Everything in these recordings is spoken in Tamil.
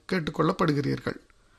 கேட்டுக்கொள்ளப்படுகிறீர்கள்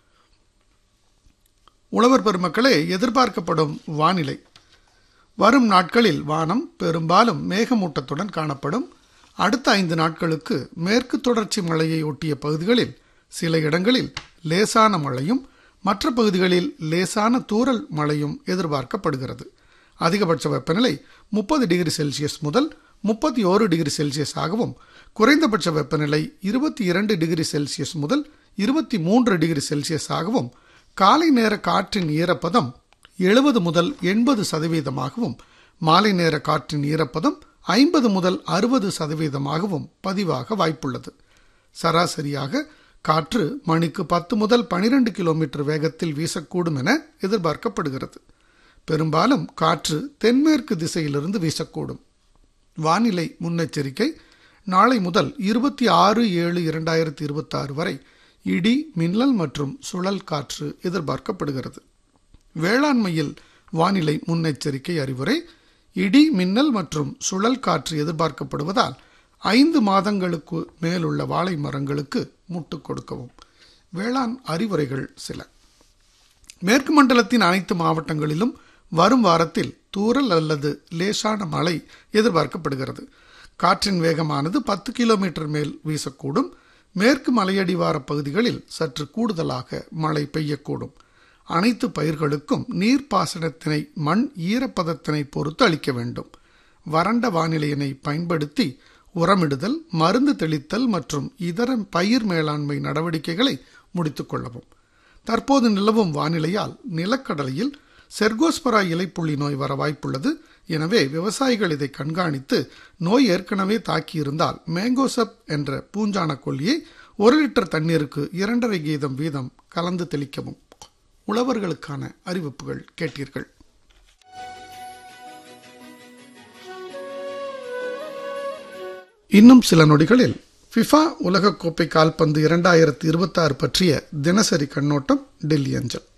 உழவர் பெருமக்களே எதிர்பார்க்கப்படும் வானிலை வரும் நாட்களில் வானம் பெரும்பாலும் மேகமூட்டத்துடன் காணப்படும் அடுத்த ஐந்து நாட்களுக்கு மேற்கு தொடர்ச்சி மலையை ஒட்டிய பகுதிகளில் சில இடங்களில் லேசான மழையும் மற்ற பகுதிகளில் லேசான தூறல் மழையும் எதிர்பார்க்கப்படுகிறது அதிகபட்ச வெப்பநிலை முப்பது டிகிரி செல்சியஸ் முதல் முப்பத்தி ஓரு டிகிரி செல்சியஸ் ஆகவும் குறைந்தபட்ச வெப்பநிலை இருபத்தி இரண்டு டிகிரி செல்சியஸ் முதல் இருபத்தி மூன்று டிகிரி செல்சியஸ் ஆகவும் காலை நேர காற்றின் ஈரப்பதம் எழுபது முதல் எண்பது சதவீதமாகவும் மாலை நேர காற்றின் ஈரப்பதம் ஐம்பது முதல் அறுபது சதவீதமாகவும் பதிவாக வாய்ப்புள்ளது சராசரியாக காற்று மணிக்கு பத்து முதல் பனிரெண்டு கிலோமீட்டர் வேகத்தில் வீசக்கூடும் என எதிர்பார்க்கப்படுகிறது பெரும்பாலும் காற்று தென்மேற்கு திசையிலிருந்து வீசக்கூடும் வானிலை முன்னெச்சரிக்கை நாளை முதல் இருபத்தி ஆறு ஏழு இரண்டாயிரத்தி இருபத்தி ஆறு வரை இடி மின்னல் மற்றும் சுழல் காற்று எதிர்பார்க்கப்படுகிறது வேளாண்மையில் வானிலை முன்னெச்சரிக்கை அறிவுரை இடி மின்னல் மற்றும் சுழல் காற்று எதிர்பார்க்கப்படுவதால் ஐந்து மாதங்களுக்கு மேலுள்ள வாழை மரங்களுக்கு முட்டு கொடுக்கவும் வேளாண் அறிவுரைகள் சில மேற்கு மண்டலத்தின் அனைத்து மாவட்டங்களிலும் வரும் வாரத்தில் தூறல் அல்லது லேசான மழை எதிர்பார்க்கப்படுகிறது காற்றின் வேகமானது பத்து கிலோமீட்டர் மேல் வீசக்கூடும் மேற்கு மலையடிவார பகுதிகளில் சற்று கூடுதலாக மழை பெய்யக்கூடும் அனைத்து பயிர்களுக்கும் நீர்ப்பாசனத்தினை மண் ஈரப்பதத்தினை பொறுத்து அளிக்க வேண்டும் வறண்ட வானிலையினை பயன்படுத்தி உரமிடுதல் மருந்து தெளித்தல் மற்றும் இதர பயிர் மேலாண்மை நடவடிக்கைகளை முடித்துக் கொள்ளவும் தற்போது நிலவும் வானிலையால் நிலக்கடலையில் செர்கோஸ்பரா இலைப்புள்ளி நோய் வர வாய்ப்புள்ளது எனவே விவசாயிகள் இதை கண்காணித்து நோய் ஏற்கனவே தாக்கியிருந்தால் மேங்கோசப் என்ற பூஞ்சான கொல்லியை ஒரு லிட்டர் தண்ணீருக்கு இரண்டரை கீதம் வீதம் கலந்து தெளிக்கவும் உழவர்களுக்கான அறிவிப்புகள் கேட்டீர்கள் இன்னும் சில நொடிகளில் ஃபிஃபா உலகக்கோப்பை கால்பந்து இரண்டாயிரத்தி இருபத்தாறு பற்றிய தினசரி கண்ணோட்டம் டெல்லி அஞ்சல்